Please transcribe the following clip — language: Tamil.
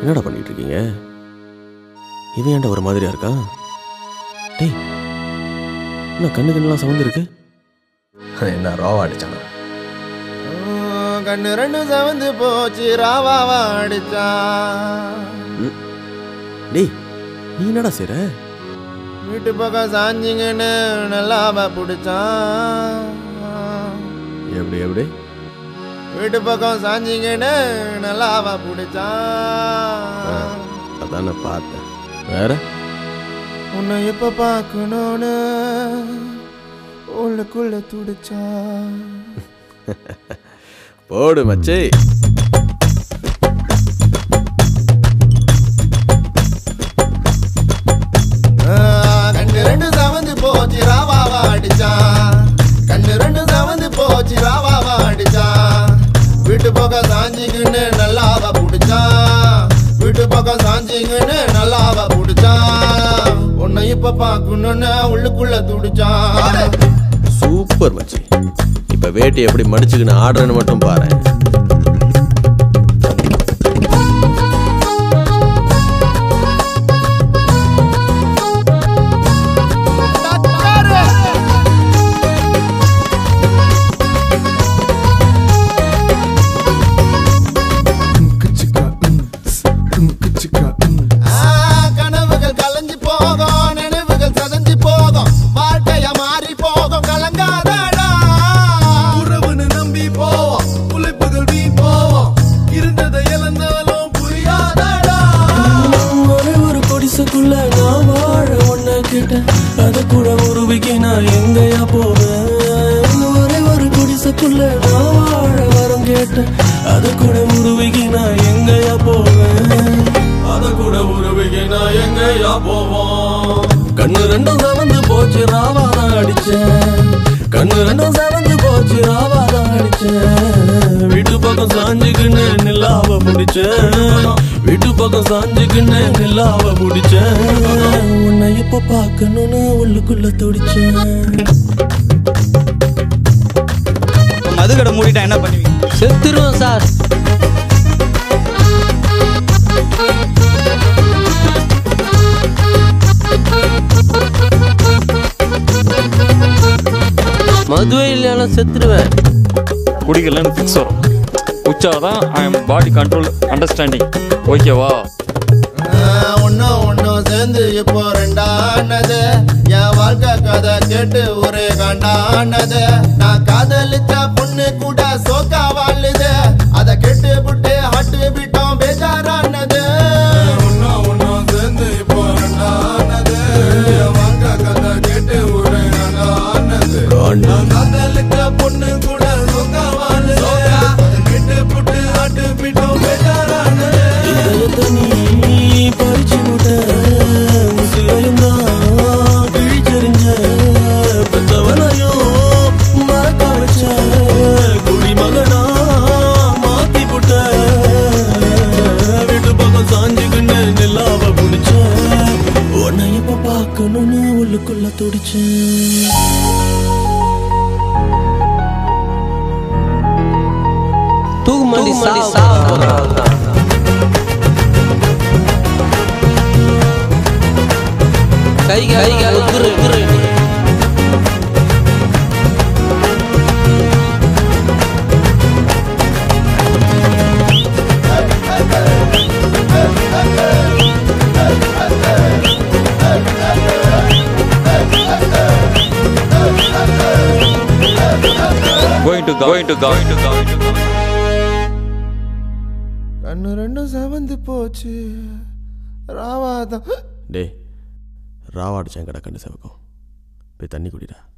என்னடா பண்ணிட்டு இருக்கீங்க இவன் ஏன்டா ஒரு மாதிரியா இருக்கான் டேய் என்ன கண்ணு கண்ணெல்லாம் சவுந்து இருக்கு என்ன ராவா அடிச்சானா கண்ணு ரெண்டு செவந்து போச்சு ராவாவா அடிச்சான் டேய் நீ என்னடா செய்ற வீட்டு பக்கம் சாஞ்சிங்கன்னு நல்லாவ பிடிச்சான் எப்படி எப்படி வீட்டு பக்கம் சாஞ்சிங்கன்னு நல்லாவ பிடிச்சான் அதான் நான் பார்த்தேன் வேற உன்னை எப்ப பார்க்கணும்னு உள்ளுக்குள்ள துடிச்சான் போடு மச்சே ஆ, கண்ணு ரெண்டு செவந்து போச்சு ராவாவா அடிச்சான் கண்ணு ரெண்டு செவந்து போச்சு ராவாவா அடிச்சான் வீட்டு பக்கம் சாஞ்சிங்கன்னு நல்லாவ பிடிச்சான் வீட்டு பக்கம் சாஞ்சிங்கன்னு நல்லாவ பிடிச்சான் உன்னை இப்ப பார்க்கணும்னு உள்ளுக்குள்ள துடிச்சான் சூப்பர் மச்சி இப்ப வேட்டி எப்படி மடிச்சுக்கின்னு ஆடுறேன்னு மட்டும் பாரு ஆ, கனவுகள் கலைஞ்சு போகும் நினைவுகள் சதஞ்சு போகும் வாழ்க்கைய மாறி போகும் கலங்காதடா உறவுன்னு நம்பி போவோம் உழைப்புகள் வீண் போவோம் இருந்ததை இழந்தாலும் புரியாதடா ஒரே ஒரு கொடிசைக்குள்ள நான் வாழ ஒன்ன கேட்டேன் அத கூட உருவிக்கு நான் எங்கயா போவேன் ஒரே ஒரு குடிசைக்குள்ள நான் வாழ வரம் கேட்டேன் அத கூட உருவிக்கு நான் எங்கயா போவேன் அத கூட உருவிக்கு நான் எங்கயா போவோம் கண்ணு ரெண்டும் சவந்து போச்சு ராவாதான் அடிச்சேன் கண்ணு ரெண்டும் சவந்து போச்சு ராவாதான் அடிச்சேன் வீட்டு பக்கம் சாஞ்சுக்குன்னு நில்லாவ முடிச்சேன் வீட்டு பக்கம் சாஞ்சுக்குன்னு நில்லாவ முடிச்சேன் உன்னை எப்ப பார்க்கணும்னு உள்ளுக்குள்ள துடிச்சேன் மதுக்கடை மூடிட்டா என்ன பண்ணுவீங்க செத்துருவோம் சார் மதுவே இல்லைன்னா செத்துருவேன் குடிக்கலன்னு ஃபிக்ஸ் வரும் உச்சாதான் I am body control understanding ஓகேவா ஒன்னும் ஒன்னும் சேர்ந்து இப்போ ரெண்டானது என் வாழ்க்கை கதை கேட்டு ஒரே கண்டானது நான் காதலிச்ச பொண்ணு கூட சோக்கா வாழுது அதை கெட்டு புட்டு ஹட்டு விட்டோம் பேஜாரானது ஒன்னும் ஒன்னும் சேர்ந்து இப்போ ரெண்டானது என் வாழ்க்கை கதை கேட்டு ஒரே கண்டானது நான் காதலிச்ச பொண்ணு கூட சோக்கா வாழுது அதை கெட்டு புட்டு ஹட்டு விட்டோம் பேஜாரானது இதயத்தை நீ பறிச்சு விட்ட உசிரையும் தான் கிழிச்செறிஞ்ச பெத்தவனையும் மறக்க வச்ச குடிமகனா மாத்தி புட்ட வீட்டு பக்கம் சாஞ்சுக்கின்னு நில்லாவ பிடிச்ச உன்னை இப்ப பார்க்கணும்னு உள்ளுக்குள்ள துடிச்சேன் தூக்கு மாட்டி சாவு கை கை உத்துரு உத்துரு going to going to going to going to கண்ணு ரெண்டும் செவந்து போச்சு ராவாதான் டேய் ராவா அடிச்சேன் கடை கண்டு செவக்கும் போய் தண்ணி குடிடா